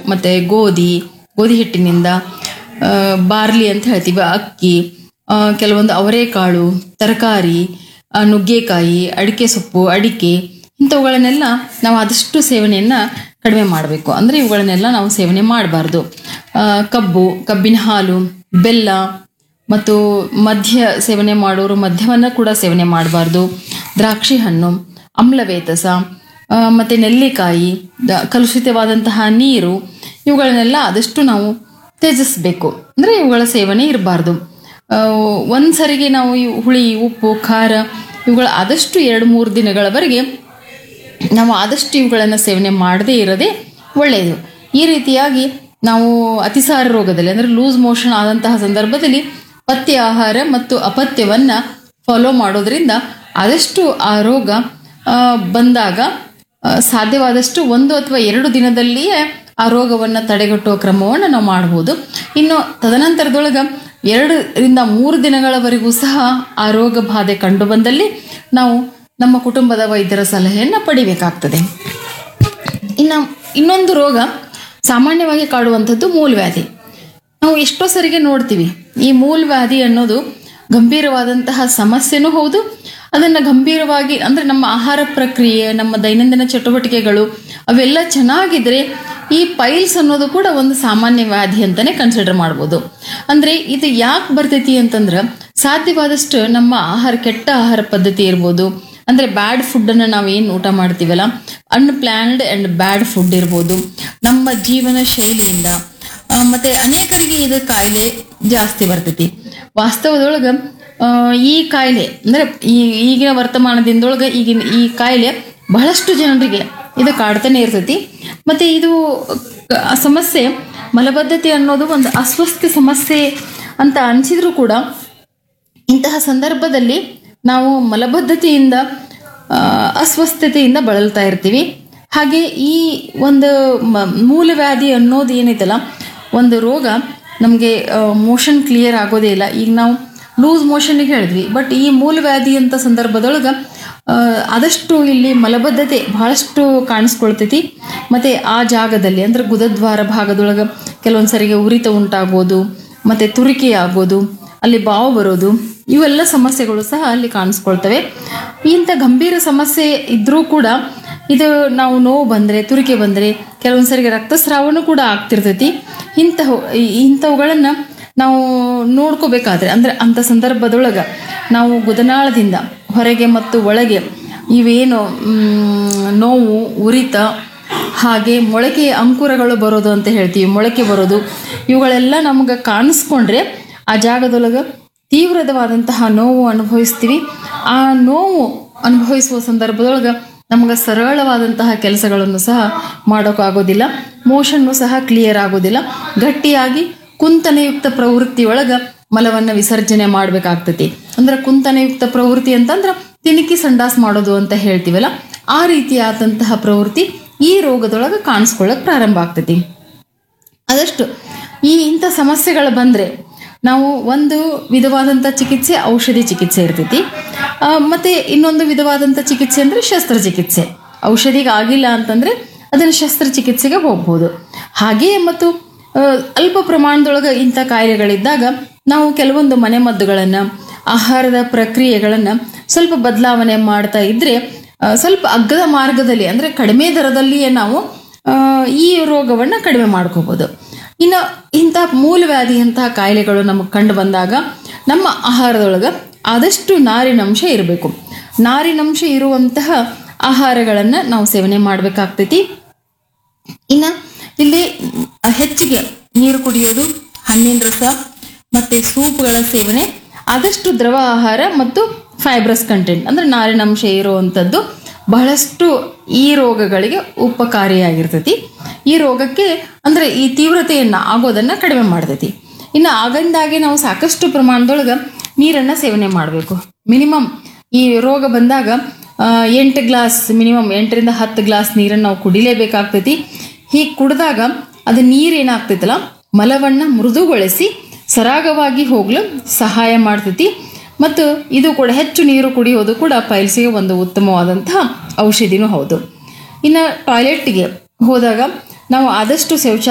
ಮತ್ತು ಗೋಧಿ ಗೋಧಿ ಹಿಟ್ಟಿನಿಂದ ಆ, ಬಾರ್ಲಿ ಅಂತ ಹೇಳ್ತೀವಿ ಅಕ್ಕಿ ಆ, ಕೆಲವೊಂದು ಅವರೆಕಾಳು ತರಕಾರಿ ಆ, ನುಗ್ಗೆಕಾಯಿ ಅಡಿಕೆ ಸೊಪ್ಪು ಅಡಿಕೆ ಇಂಥವುಗಳನ್ನೆಲ್ಲ ನಾವು ಆದಷ್ಟು ಸೇವನೆಯನ್ನು ಕಡಿಮೆ ಮಾಡಬೇಕು ಅಂದರೆ ಇವುಗಳನ್ನೆಲ್ಲ ನಾವು ಸೇವನೆ ಮಾಡಬಾರ್ದು ಕಬ್ಬು ಕಬ್ಬಿನ ಹಾಲು ಬೆಲ್ಲ ಮತ್ತು ಮದ್ಯ ಸೇವನೆ ಮಾಡೋರು ಮದ್ಯವನ್ನು ಕೂಡ ಸೇವನೆ ಮಾಡಬಾರ್ದು ದ್ರಾಕ್ಷಿ ಹಣ್ಣು ಅಮ್ಲವೇತಸ ಆ, ಮತ್ತೆ ನೆಲ್ಲಿಕಾಯಿ ದ- ಕಲುಷಿತವಾದಂತಹ ನೀರು ಇವುಗಳನ್ನೆಲ್ಲ ಆದಷ್ಟು ನಾವು ತ್ಯಜಿಸಬೇಕು ಅಂದರೆ ಇವುಗಳ ಸೇವನೆ ಇರಬಾರ್ದು ಒಂದ್ಸರಿಗೆ ನಾವು ಈ ಹುಳಿ ಉಪ್ಪು ಖಾರ ಇವುಗಳ ಆದಷ್ಟು ಎರಡು ಮೂರು ದಿನಗಳವರೆಗೆ ನಾವು ಆದಷ್ಟು ಇವುಗಳನ್ನು ಸೇವನೆ ಮಾಡದೇ ಇರೋದೇ ಒಳ್ಳೆಯದು ಈ ರೀತಿಯಾಗಿ ನಾವು ಅತಿಸಾರ ರೋಗದಲ್ಲಿ ಅಂದರೆ ಲೂಸ್ ಮೋಷನ್ ಆದಂತಹ ಸಂದರ್ಭದಲ್ಲಿ ಪಥ್ಯ ಆಹಾರ ಮತ್ತು ಅಪಥ್ಯವನ್ನು ಫಾಲೋ ಮಾಡೋದ್ರಿಂದ ಆದಷ್ಟು ಆ ರೋಗ ಆ, ಬಂದಾಗ ಆ, ಸಾಧ್ಯವಾದಷ್ಟು ಒಂದು ಅಥವಾ ಎರಡು ದಿನದಲ್ಲಿಯೇ ಆ ರೋಗವನ್ನು ತಡೆಗಟ್ಟುವ ಕ್ರಮವನ್ನು ನಾವು ಮಾಡಬಹುದು ಇನ್ನು ತದನಂತರದೊಳಗೆ ಎರಡರಿಂದ ಮೂರು ದಿನಗಳವರೆಗೂ ಸಹ ಆ ರೋಗ ಬಾಧೆ ಕಂಡು ಬಂದಲ್ಲಿ ನಾವು ನಮ್ಮ ಕುಟುಂಬದ ವೈದ್ಯರ ಸಲಹೆಯನ್ನು ಪಡಿಬೇಕಾಗ್ತದೆ ಇನ್ನು ಇನ್ನೊಂದು ರೋಗ ಸಾಮಾನ್ಯವಾಗಿ ಕಾಡುವಂಥದ್ದು ಮೂಲವ್ಯಾಧಿ ನಾವು ಎಷ್ಟೋ ಸರಿಗೆ ನೋಡ್ತೀವಿ ಈ ಮೂಲವ್ಯಾಧಿ ಅನ್ನೋದು ಗಂಭೀರವಾದಂತಹ ಸಮಸ್ಯೆನೂ ಹೌದು ಅದನ್ನು ಗಂಭೀರವಾಗಿ ಅಂದರೆ ನಮ್ಮ ಆಹಾರ ಪ್ರಕ್ರಿಯೆ ನಮ್ಮ ದೈನಂದಿನ ಚಟುವಟಿಕೆಗಳು ಅವೆಲ್ಲ ಚೆನ್ನಾಗಿದ್ರೆ ಈ ಪೈಲ್ಸ್ ಅನ್ನೋದು ಕೂಡ ಒಂದು ಸಾಮಾನ್ಯ ವ್ಯಾಧಿ ಅಂತಲೇ ಕನ್ಸಿಡರ್ ಮಾಡ್ಬೋದು ಅಂದರೆ ಇದು ಯಾಕೆ ಬರ್ತೈತಿ ಅಂತಂದ್ರೆ ಸಾಧ್ಯವಾದಷ್ಟು ನಮ್ಮ ಆಹಾರ ಕೆಟ್ಟ ಆಹಾರ ಪದ್ಧತಿ ಇರ್ಬೋದು ಅಂದರೆ ಬ್ಯಾಡ್ ಫುಡ್ಡನ್ನು ನಾವು ಏನು ಊಟ ಮಾಡ್ತೀವಲ್ಲ ಅನ್ಪ್ಲ್ಯಾನ್ಡ್ ಆ್ಯಂಡ್ ಬ್ಯಾಡ್ ಫುಡ್ ಇರ್ಬೋದು ನಮ್ಮ ಜೀವನ ಶೈಲಿಯಿಂದ ಆ, ಮತ್ತೆ ಅನೇಕರಿಗೆ ಇದು ಕಾಯಿಲೆ ಜಾಸ್ತಿ ಬರ್ತೈತಿ ವಾಸ್ತವದೊಳಗೆ ಆ, ಈ ಕಾಯಿಲೆ ಅಂದರೆ ಈ ಈಗಿನ ವರ್ತಮಾನದಿಂದೊಳಗೆ ಈಗಿನ ಈ ಕಾಯಿಲೆ ಬಹಳಷ್ಟು ಜನರಿಗೆ ಇದು ಕಾಡ್ತಾನೆ ಇರ್ತೈತಿ ಮತ್ತು ಇದು ಕ- ಆ ಸಮಸ್ಯೆ ಮಲಬದ್ಧತೆ ಅನ್ನೋದು ಒಂದು ಅಸ್ವಸ್ಥ ಸಮಸ್ಯೆ ಅಂತ ಅನಿಸಿದ್ರು ಕೂಡ ಇಂತಹ ಸಂದರ್ಭದಲ್ಲಿ ನಾವು ಮಲಬದ್ಧತೆಯಿಂದ ಆ, ಅಸ್ವಸ್ಥತೆಯಿಂದ ಬಳಲ್ತಾ ಇರ್ತೀವಿ ಹಾಗೆ ಈ ಒಂದು ಮ- ಮೂಲವ್ಯಾಧಿ ಅನ್ನೋದು ಏನೈತಲ್ಲ ಒಂದು ರೋಗ ನಮಗೆ ಮೋಷನ್ ಕ್ಲಿಯರ್ ಆಗೋದೇ ಇಲ್ಲ ಈಗ ನಾವು ಲೂಸ್ ಮೋಷನ್ಗೆ ಹೇಳಿದ್ವಿ ಬಟ್ ಈ ಮೂಲವ್ಯಾಧಿ ಅಂತ ಸಂದರ್ಭದೊಳಗೆ ಆ, ಆದಷ್ಟು ಇಲ್ಲಿ ಮಲಬದ್ಧತೆ ಬಹಳಷ್ಟು ಕಾಣಿಸ್ಕೊಳ್ತೈತಿ ಮತ್ತು ಆ ಜಾಗದಲ್ಲಿ ಅಂದ್ರೆ ಗುದದ್ವಾರ ಭಾಗದೊಳಗೆ ಕೆಲವೊಂದು ಸರಿಗೆ ಉರಿತ ಉಂಟಾಗೋದು ಮತ್ತು ತುರಿಕೆ ಆಗೋದು ಅಲ್ಲಿ ಬಾವು ಬರೋದು ಇವೆಲ್ಲ ಸಮಸ್ಯೆಗಳು ಸಹ ಅಲ್ಲಿ ಕಾಣಿಸ್ಕೊಳ್ತವೆ ಇಂಥ ಗಂಭೀರ ಸಮಸ್ಯೆ ಇದ್ದರೂ ಕೂಡ ಇದು ನಾವು ನೋವು ಬಂದರೆ ತುರಿಕೆ ಬಂದರೆ ಕೆಲವೊಂದು ಸರಿಗೆ ರಕ್ತಸ್ರಾವನೂ ಕೂಡ ಆಗ್ತಿರ್ತೈತಿ ಇಂತಹ ಇಂಥವುಗಳನ್ನು ನಾವು ನೋಡ್ಕೋಬೇಕಾದ್ರೆ ಅಂದರೆ ಅಂಥ ಸಂದರ್ಭದೊಳಗೆ ನಾವು ಗುದನಾಳದಿಂದ ಹೊರಗೆ ಮತ್ತು ಒಳಗೆ ಇವೇನು ಮ್, ನೋವು ಉರಿತ ಹಾಗೆ ಮೊಳಕೆ ಅಂಕುರಗಳು ಬರೋದು ಅಂತ ಹೇಳ್ತೀವಿ ಮೊಳಕೆ ಬರೋದು ಇವುಗಳೆಲ್ಲ ನಮ್ಗೆ ಕಾಣಿಸ್ಕೊಂಡ್ರೆ ಆ ಜಾಗದೊಳಗೆ ತೀವ್ರವಾದಂತಹ ನೋವು ಅನುಭವಿಸ್ತೀವಿ ಆ ನೋವು ಅನುಭವಿಸುವ ಸಂದರ್ಭದೊಳಗೆ ನಮ್ಗೆ ಸರಳವಾದಂತಹ ಕೆಲಸಗಳನ್ನು ಸಹ ಮಾಡೋಕ್ಕಾಗೋದಿಲ್ಲ ಮೋಷನ್ನು ಸಹ ಕ್ಲಿಯರ್ ಆಗೋದಿಲ್ಲ ಗಟ್ಟಿಯಾಗಿ ಕುಂತನೆಯುಕ್ತ ಪ್ರವೃತ್ತಿ ಒಳಗೆ ಮಲವನ್ನು ವಿಸರ್ಜನೆ ಮಾಡಬೇಕಾಗ್ತೈತಿ ಅಂದ್ರೆ ಕುಂತನೆಯುಕ್ತ ಪ್ರವೃತ್ತಿ ಅಂತಂದ್ರೆ ತಿಣುಕಿ ಸಂಡಾಸ್ ಮಾಡೋದು ಅಂತ ಹೇಳ್ತೀವಲ್ಲ ಆ ರೀತಿಯಾದಂತಹ ಪ್ರವೃತ್ತಿ ಈ ರೋಗದೊಳಗೆ ಕಾಣಿಸ್ಕೊಳ್ಳೋಕೆ ಪ್ರಾರಂಭ ಆಗ್ತೈತಿ ಆದಷ್ಟು ಈ ಇಂಥ ಸಮಸ್ಯೆಗಳು ಬಂದರೆ ನಾವು ಒಂದು ವಿಧವಾದಂಥ ಚಿಕಿತ್ಸೆ ಔಷಧಿ ಚಿಕಿತ್ಸೆ ಇರ್ತೈತಿ ಆ, ಮತ್ತೆ ಇನ್ನೊಂದು ವಿಧವಾದಂಥ ಚಿಕಿತ್ಸೆ ಅಂದರೆ ಶಸ್ತ್ರಚಿಕಿತ್ಸೆ ಔಷಧಿಗೆ ಆಗಿಲ್ಲ ಅಂತಂದರೆ ಅದನ್ನು ಶಸ್ತ್ರಚಿಕಿತ್ಸೆಗೆ ಹೋಗ್ಬೋದು ಹಾಗೆಯೇ ಮತ್ತು ಆ, ಅಲ್ಪ ಪ್ರಮಾಣದೊಳಗೆ ಇಂಥ ಕಾಯಿಲೆಗಳಿದ್ದಾಗ ನಾವು ಕೆಲವೊಂದು ಮನೆಮದ್ದುಗಳನ್ನು ಆಹಾರದ ಪ್ರಕ್ರಿಯೆಗಳನ್ನು ಸ್ವಲ್ಪ ಬದಲಾವಣೆ ಮಾಡ್ತಾ ಇದ್ದರೆ ಆ, ಸ್ವಲ್ಪ ಅಗ್ಗದ ಮಾರ್ಗದಲ್ಲಿ ಅಂದರೆ ಕಡಿಮೆ ದರದಲ್ಲಿಯೇ ನಾವು ಆ, ಈ ರೋಗವನ್ನು ಕಡಿಮೆ ಮಾಡ್ಕೋಬೋದು ಇನ್ನು ಇಂಥ ಮೂಲವ್ಯಾಧಿಯಂತಹ ಕಾಯಿಲೆಗಳು ನಮಗೆ ಕಂಡು ಬಂದಾಗ ನಮ್ಮ ಆಹಾರದೊಳಗೆ ಆದಷ್ಟು ನಾರಿನಂಶ ಇರಬೇಕು ನಾರಿನಂಶ ಇರುವಂತಹ ಆಹಾರಗಳನ್ನು ನಾವು ಸೇವನೆ ಮಾಡಬೇಕಾಗ್ತೈತಿ ಇನ್ನು ಇಲ್ಲಿ ಹೆಚ್ಚಿಗೆ ನೀರು ಕುಡಿಯೋದು ಹಣ್ಣಿನ ರಸ ಮತ್ತು ಸೂಪ್ಗಳ ಸೇವನೆ ಆದಷ್ಟು ದ್ರವ ಆಹಾರ ಮತ್ತು ಫೈಬ್ರಸ್ ಕಂಟೆಂಟ್ ಅಂದರೆ ನಾರಿನಂಶ ಇರುವಂಥದ್ದು ಬಹಳಷ್ಟು ಈ ರೋಗಗಳಿಗೆ ಉಪಕಾರಿಯಾಗಿರ್ತೈತಿ ಈ ರೋಗಕ್ಕೆ ಅಂದರೆ ಈ ತೀವ್ರತೆಯನ್ನು ಆಗೋದನ್ನು ಕಡಿಮೆ ಮಾಡ್ತೈತಿ ಇನ್ನು ಆಗಿಂದಾಗೆ ನಾವು ಸಾಕಷ್ಟು ಪ್ರಮಾಣದೊಳಗೆ ನೀರನ್ನು ಸೇವನೆ ಮಾಡಬೇಕು ಮಿನಿಮಮ್ ಈ ರೋಗ ಬಂದಾಗ ಆ, ಎಂಟು ಗ್ಲಾಸ್ ಮಿನಿಮಮ್ ಎಂಟರಿಂದ ಹತ್ತು ಗ್ಲಾಸ್ ನೀರನ್ನು ನಾವು ಕುಡಿಲೇಬೇಕಾಗ್ತೈತಿ ಹೀಗೆ ಕುಡಿದಾಗ ಅದು ನೀರು ಏನಾಗ್ತೈತಲ್ಲ ಮಲವನ್ನು ಮೃದುಗೊಳಿಸಿ ಸರಾಗವಾಗಿ ಹೋಗಲು ಸಹಾಯ ಮಾಡ್ತೈತಿ ಮತ್ತು ಇದು ಕೂಡ ಹೆಚ್ಚು ನೀರು ಕುಡಿಯೋದು ಕೂಡ ಪೈಲ್ಸಿಗೆ ಒಂದು ಉತ್ತಮವಾದಂತಹ ಔಷಧಿನೂ ಹೌದು ಇನ್ನು ಟಾಯ್ಲೆಟ್ಗೆ ಹೋದಾಗ ನಾವು ಆದಷ್ಟು ಶೌಚ